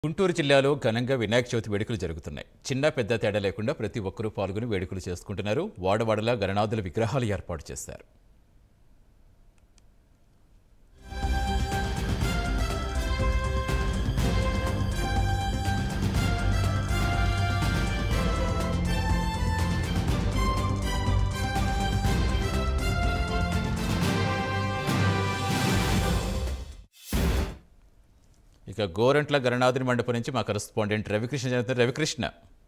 గుంటూరు జిల్లాలో ఘనంగా వినాయక చవితి వేడుకలు జరుగుతున్నాయి చిన్న పెద్ద తేడా లేకుండా ప్రతి ఒక్కరూ పాల్గొని వేడుకలు చేసుకుంటున్నారు వాడవాడలా గణనాథుల విగ్రహాలు ఏర్పాటు చేశారు ఇక గోరంట్ల గణనాథుని మండపం నుంచి మా కరెస్పాండెంట్ రవికృష్ణ జరుగుతున్న రవికృష్ణ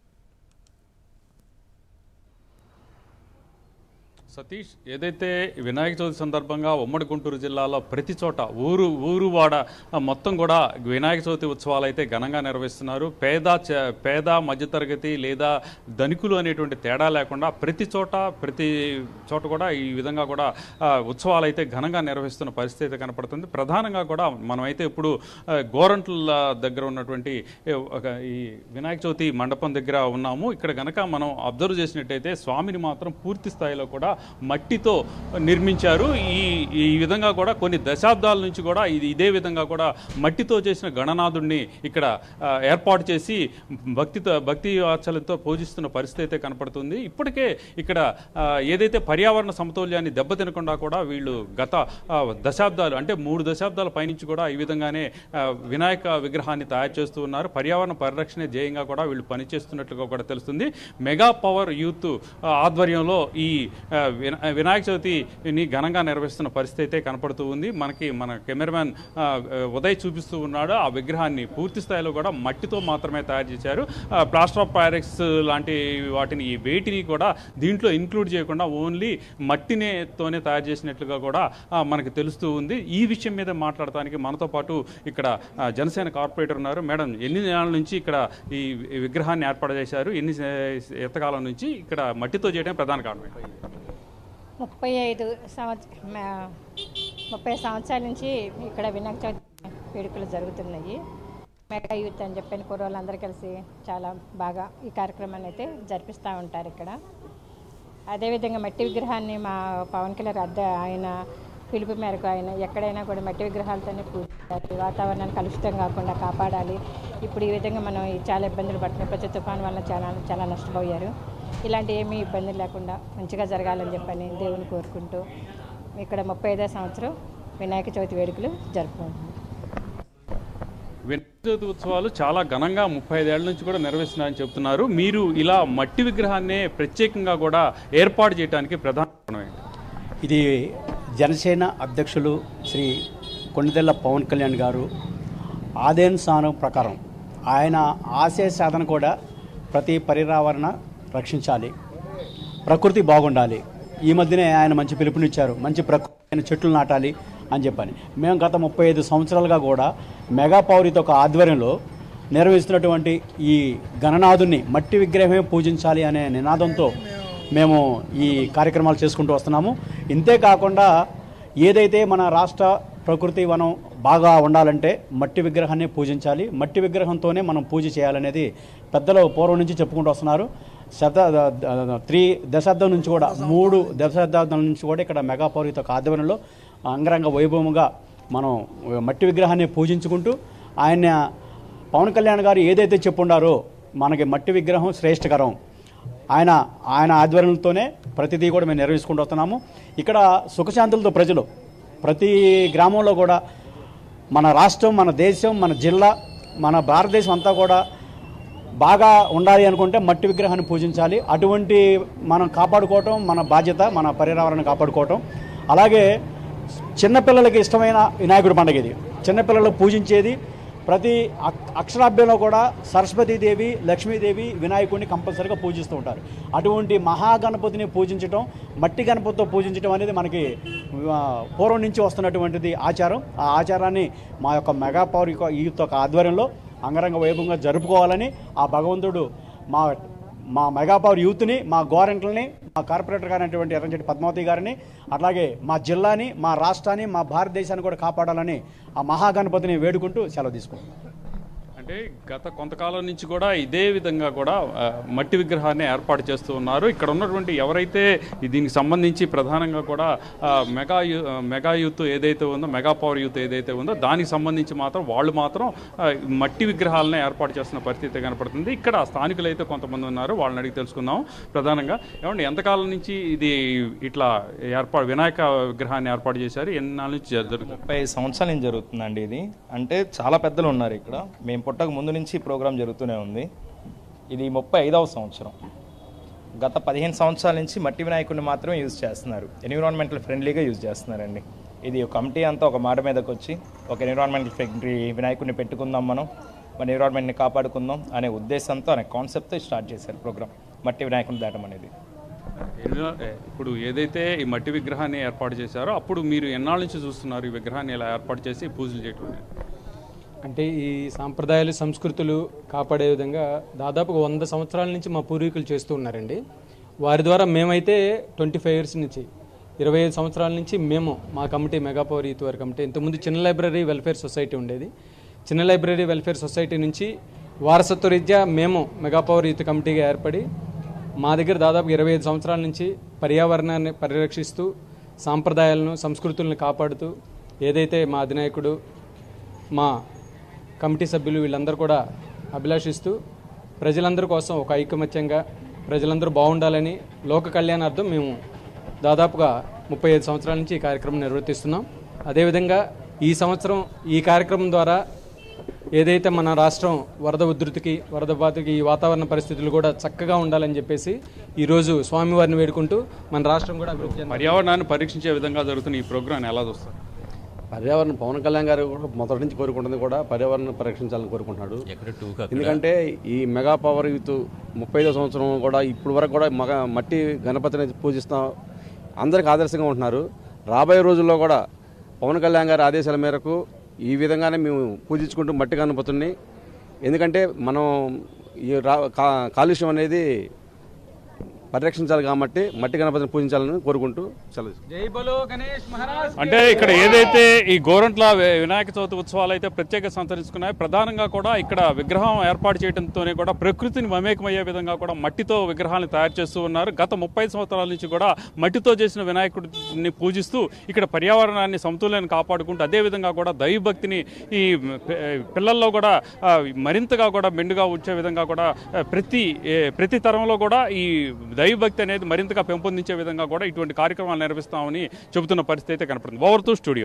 సతీష్ ఏదైతే వినాయక చవితి సందర్భంగా ఉమ్మడి గుంటూరు జిల్లాలో ప్రతి చోట ఊరు ఊరు వాడ ఆ, మొత్తం కూడా వినాయక చవితి ఉత్సవాలు అయితే ఘనంగా నిర్వహిస్తున్నారు పేద చ- పేద మధ్యతరగతి లేదా ధనికులు అనేటువంటి తేడా లేకుండా ప్రతి చోట ప్రతి చోట కూడా ఈ విధంగా కూడా ఆ, ఉత్సవాలు అయితే ఘనంగా నిర్వహిస్తున్న పరిస్థితి అయితే కనపడుతుంది ప్రధానంగా కూడా మనమైతే ఇప్పుడు ఆ, గోరంట్ల దగ్గర ఉన్నటువంటి ఏ, ఒక ఈ వినాయక చవితి మండపం దగ్గర ఉన్నాము ఇక్కడ గనక మనం అబ్జర్వ్ చేసినట్టయితే స్వామిని మాత్రం పూర్తి స్థాయిలో కూడా మట్టితో నిర్మించారు ఈ ఈ విధంగా కూడా కొన్ని దశాబ్దాల నుంచి కూడా ఇది ఇదే విధంగా కూడా మట్టితో చేసిన గణనాథుడిని ఇక్కడ ఆ, ఏర్పాటు చేసి భక్తితో భక్తి వాత్సల్యంతో పూజిస్తున్న పరిస్థితి అయితే కనపడుతుంది ఇప్పటికే ఇక్కడ ఆ, ఏదైతే పర్యావరణ సమతౌల్యాన్ని దెబ్బతినకుండా కూడా వీళ్ళు గత ఆ, దశాబ్దాలు అంటే మూడు దశాబ్దాల పైనుంచి కూడా ఈ విధంగానే ఆ, వినాయక విగ్రహాన్ని తయారు చేస్తూ ఉన్నారు పర్యావరణ పరిరక్షణ ధ్యేయంగా కూడా వీళ్ళు పనిచేస్తున్నట్లుగా కూడా తెలుస్తుంది మెగా పవర్ యూత్ ఆ, ఆధ్వర్యంలో ఈ ఆ, వినా- వినాయక చవితిని ఘనంగా నిర్వహిస్తున్న పరిస్థితి అయితే కనపడుతూ ఉంది మనకి మన కెమెరామ్యాన్ ఆ, ఉదయ్ చూపిస్తూ ఉన్నాడు ఆ విగ్రహాన్ని పూర్తి స్థాయిలో కూడా మట్టితో మాత్రమే తయారు చేశారు ఆ, ప్లాస్టర్ ఆఫ్ ప్యారెక్స్ లాంటి వాటిని ఈ వేటిని కూడా దీంట్లో ఇంక్లూడ్ చేయకుండా ఓన్లీ మట్టినే తోనే తయారు చేసినట్లుగా కూడా ఆ, మనకి తెలుస్తూ ఉంది ఈ విషయం మీద మాట్లాడటానికి మనతో పాటు ఇక్కడ ఆ, జనసేన కార్పొరేటర్ ఉన్నారు మేడం ఎన్ని నెలల నుంచి ఇక్కడ ఈ విగ్రహాన్ని ఏర్పాటు చేశారు ఎన్ని సే- ఎంతకాలం నుంచి ఇక్కడ మట్టితో చేయడం ప్రధాన కారణం ఏంటి? ముప్పై ఐదు సంవత్సరం ముప్పై సంవత్సరాల నుంచి ఇక్కడ వినాయక చవితి వేడుకలు జరుగుతున్నాయి మెగా యూత్ అని చెప్పిన కుర్రోళ్ళందరూ కలిసి చాలా బాగా ఈ కార్యక్రమాన్ని అయితే జరిపిస్తూ ఉంటారు ఇక్కడ అదేవిధంగా మట్టి విగ్రహాన్ని మా పవన్ కళ్యాణ్ అద్దె ఆయన పిలుపు మేరకు ఆయన ఎక్కడైనా కూడా మట్టి విగ్రహాలతోనే పూజించాలి వాతావరణాన్ని కలుషితం కాకుండా కాపాడాలి ఇప్పుడు ఈ విధంగా మనం ఈ చాలా ఇబ్బందులు పడుతున్నాయి ప్రతి తుఫాను వల్ల చాలా చాలా నష్టపోయారు ఇలాంటి ఏమీ ఇబ్బందులు లేకుండా మంచిగా జరగాలని చెప్పని దేవుని కోరుకుంటూ ఇక్కడ ముప్పై ఐదో సంవత్సరం వినాయక చవితి వేడుకలు జరుపుకుంటున్నాం వినాయక చవితి ఉత్సవాలు చాలా ఘనంగా ముప్పై ఐదేళ్ల నుంచి కూడా నిర్వహిస్తున్నారని చెప్తున్నారు మీరు ఇలా మట్టి విగ్రహాన్ని ప్రత్యేకంగా కూడా ఏర్పాటు చేయడానికి ప్రధాన కారణం ఏంటి ఇది జనసేన అధ్యక్షులు శ్రీ కొండదెల్ల పవన్ కళ్యాణ్ గారు ఆదేశానం ప్రకారం ఆయన ఆశయ సాధన కూడా ప్రతి పర్యావరణ రక్షించాలి ప్రకృతి బాగుండాలి ఈ మధ్యనే ఆయన మంచి పిలుపునిచ్చారు మంచి ప్రకృతి చెట్లు నాటాలి అని చెప్పని మేము గత ముప్పై ఐదు సంవత్సరాలుగా కూడా మెగా పౌరిత ఒక ఆధ్వర్యంలో నిర్వహిస్తున్నటువంటి ఈ గణనాథుని మట్టి విగ్రహమే పూజించాలి అనే నినాదంతో మేము ఈ కార్యక్రమాలు చేసుకుంటూ వస్తున్నాము ఇంతే కాకుండా ఏదైతే మన రాష్ట్ర ప్రకృతి వనం బాగా ఉండాలంటే మట్టి విగ్రహాన్ని పూజించాలి మట్టి విగ్రహంతోనే మనం పూజ చేయాలనేది పెద్దలు పూర్వం నుంచి చెప్పుకుంటూ వస్తున్నారు శత త్రీ దశాబ్దం నుంచి కూడా మూడు దశాబ్దాల నుంచి కూడా ఇక్కడ మెగా పౌరిత ఒక ఆధ్వర్యంలో అంగరంగ వైభవముగా మనం మట్టి విగ్రహాన్ని పూజించుకుంటూ ఆయన పవన్ కళ్యాణ్ గారు ఏదైతే చెప్పుండారో మనకి మట్టి విగ్రహం శ్రేష్టకరం ఆయన ఆయన ఆధ్వర్యంతోనే ప్రతిదీ కూడా మేము నిర్వహించుకుంటూ వస్తున్నాము ఇక్కడ సుఖశాంతులతో ప్రజలు ప్రతి గ్రామంలో కూడా మన రాష్ట్రం మన దేశం మన జిల్లా మన భారతదేశం అంతా కూడా బాగా ఉండాలి అనుకుంటే మట్టి విగ్రహాన్ని పూజించాలి అటువంటి మనం కాపాడుకోవటం మన బాధ్యత మన పర్యావరణాన్ని కాపాడుకోవటం అలాగే చిన్నపిల్లలకి ఇష్టమైన వినాయకుడి పండుగ ఇది చిన్నపిల్లలు పూజించేది ప్రతి అక్- అక్షరాభ్యంలో కూడా సరస్వతీదేవి లక్ష్మీదేవి వినాయకుడిని కంపల్సరీగా పూజిస్తూ ఉంటారు అటువంటి మహాగణపతిని పూజించడం మట్టి గణపతితో పూజించడం అనేది మనకి ఆ, పూర్వం నుంచి వస్తున్నటువంటిది ఆచారం ఆ ఆచారాన్ని మా యొక్క మెగా పవర్ యొక్క ఈ యొక్క ఆధ్వర్యంలో అంగరంగ వైభవంగా జరుపుకోవాలని ఆ భగవంతుడు మా మా మెగా పవర్ యూత్ని మా గోరెంట్లని మా కార్పొరేటర్ గారైనటువంటి ఎర్రంచెట్టి పద్మావతి గారిని అట్లాగే మా జిల్లాని మా రాష్ట్రాన్ని మా భారతదేశాన్ని కూడా కాపాడాలని ఆ మహాగణపతిని వేడుకుంటూ సెలవు తీసుకుంటాం అంటే గత కొంతకాలం నుంచి కూడా ఇదే విధంగా కూడా ఆ, మట్టి విగ్రహాన్ని ఏర్పాటు చేస్తూ ఉన్నారు ఇక్కడ ఉన్నటువంటి ఎవరైతే దీనికి సంబంధించి ప్రధానంగా కూడా ఆ, మెగా యూ ఆ, మెగా యూత్ ఏదైతే ఉందో మెగా పవర్ యూత్ ఏదైతే ఉందో దానికి సంబంధించి మాత్రం వాళ్ళు మాత్రం ఆ, మట్టి విగ్రహాలను ఏర్పాటు చేస్తున్న పరిస్థితి కనపడుతుంది ఇక్కడ స్థానికులు అయితే కొంతమంది ఉన్నారు వాళ్ళని అడిగి తెలుసుకుందాం ప్రధానంగా ఏమంటే ఎంతకాలం నుంచి ఇది ఇట్లా ఏర్పాటు వినాయక విగ్రహాన్ని ఏర్పాటు చేశారు ఎన్ని నాళ్ళ నుంచి జరుగుతుంది ముప్పై సంవత్సరాల నుంచి జరుగుతుందండి ఇది అంటే చాలా పెద్దలు ఉన్నారు ఇక్కడ మేము పుట్టక ముందు నుంచి ప్రోగ్రాం జరుగుతూనే ఉంది ఇది ముప్పై ఐదవ సంవత్సరం గత పదిహేను సంవత్సరాల నుంచి మట్టి వినాయకుడిని మాత్రమే యూజ్ చేస్తున్నారు ఎన్విరాన్మెంటల్ ఫ్రెండ్లీగా యూజ్ చేస్తున్నారండి ఇది ఒక కమిటీ అంతా ఒక మాట మీదకి వచ్చి ఒక ఎన్విరాన్మెంటల్ ఫ్రెండ్లీ వినాయకుడిని పెట్టుకుందాం మనం మన ఎన్విరాన్మెంట్ని కాపాడుకుందాం అనే ఉద్దేశంతో అనే కాన్సెప్ట్తో స్టార్ట్ చేశారు ప్రోగ్రామ్ మట్టి వినాయకుడిని దాటం అనేది ఎన్నో- ఏ, ఇప్పుడు ఏదైతే ఈ మట్టి విగ్రహాన్ని ఏర్పాటు చేశారో అప్పుడు మీరు ఎన్నాళ్ళ నుంచి చూస్తున్నారు ఈ విగ్రహాన్ని ఇలా ఏర్పాటు చేసి పూజలు చేయటం అనేది? అంటే ఈ సాంప్రదాయాలు సంస్కృతులు కాపాడే విధంగా దాదాపు వంద సంవత్సరాల నుంచి మా పూర్వీకులు చేస్తూ ఉన్నారండి వారి ద్వారా మేమైతే ట్వంటీ ఫైవ్ ఇయర్స్ నుంచి ఇరవై ఐదు సంవత్సరాల నుంచి మేము మా కమిటీ మెగా పవర్ యూత్ వారి కమిటీ ఇంతకుముందు చిన్న లైబ్రరీ వెల్ఫేర్ సొసైటీ ఉండేది చిన్న లైబ్రరీ వెల్ఫేర్ సొసైటీ నుంచి వారసత్వ రీత్యా మేము మెగా పవర్ యూత్ కమిటీగా ఏర్పడి మా దగ్గర దాదాపు ఇరవై ఐదు సంవత్సరాల నుంచి పర్యావరణాన్ని పరిరక్షిస్తూ సాంప్రదాయాలను సంస్కృతులను కాపాడుతూ ఏదైతే మా అధినాయకుడు మా కమిటీ సభ్యులు వీళ్ళందరూ కూడా అభిలాషిస్తూ ప్రజలందరి కోసం ఒక ఐకమత్యంగా ప్రజలందరూ బాగుండాలని లోక కళ్యాణార్థం మేము దాదాపుగా ముప్పై ఐదు సంవత్సరాల నుంచి ఈ కార్యక్రమం నిర్వర్తిస్తున్నాం అదేవిధంగా ఈ సంవత్సరం ఈ కార్యక్రమం ద్వారా ఏదైతే మన రాష్ట్రం వరద ఉధృతికి వరద బాధకి ఈ వాతావరణ పరిస్థితులు కూడా చక్కగా ఉండాలని చెప్పేసి ఈరోజు స్వామివారిని వేడుకుంటూ మన రాష్ట్రం కూడా అభివృద్ధి చెందాలి. పర్యావరణాన్ని పరీక్షించే విధంగా జరుగుతున్న ఈ ప్రోగ్రాన్ని ఎలా చూస్తారు పర్యావరణ పవన్ కళ్యాణ్ గారు కూడా మొదటి నుంచి కోరుకుంటుంది కూడా పర్యావరణం పరిరక్షించాలని కోరుకుంటున్నాడు ఎక్కడ టూ అక్కడ ఎందుకంటే ఈ మెగా పవర్ యూత్ ముప్పై ఐదో సంవత్సరం కూడా ఇప్పుడు వరకు కూడా మగ మట్టి గణపతిని పూజిస్తాం అందరికి ఆదర్శంగా ఉంటున్నారు రాబోయే రోజుల్లో కూడా పవన్ కళ్యాణ్ గారి ఆదేశాల మేరకు ఈ విధంగానే మేము పూజించుకుంటూ మట్టి గణపతుల్ని ఎందుకంటే మనం ఈ రా కా- కాలుష్యం అనేది పరిరక్షించాలి కాబట్టి మట్టి గణపతిని పూజించాలని కోరుకుంటూ సెలవు జై బలో గణేష్ మహారాజ్ అంటే ఇక్కడ ఏదైతే ఈ గోరంట్ల వి- వినాయక చవితి ఉత్సవాలు అయితే ప్రత్యేక సంతరించుకున్నాయి ప్రధానంగా కూడా ఇక్కడ విగ్రహం ఏర్పాటు చేయడంతోనే కూడా ప్రకృతిని మమేకమయ్యే విధంగా కూడా మట్టితో విగ్రహాలను తయారు చేస్తూ ఉన్నారు గత ముప్పై సంవత్సరాల నుంచి కూడా మట్టితో చేసిన వినాయకుడిని పూజిస్తూ ఇక్కడ పర్యావరణాన్ని సమతుల్యాన్ని కాపాడుకుంటూ అదే విధంగా కూడా దైవభక్తిని ఈ పి- పిల్లల్లో కూడా ఆ, మరింతగా కూడా మెండుగా ఉంచే విధంగా కూడా ఆ, ప్రతి ఏ, ప్రతి తరంలో కూడా ఈ దైవభక్తి అనేది మరింతగా పెంపొందించే విధంగా కూడా ఇటువంటి కార్యక్రమాలు నిర్వహిస్తామని చెబుతున్న పరిస్థితి అయితే కనపడుతుంది ఓవర్ టు స్టూడియో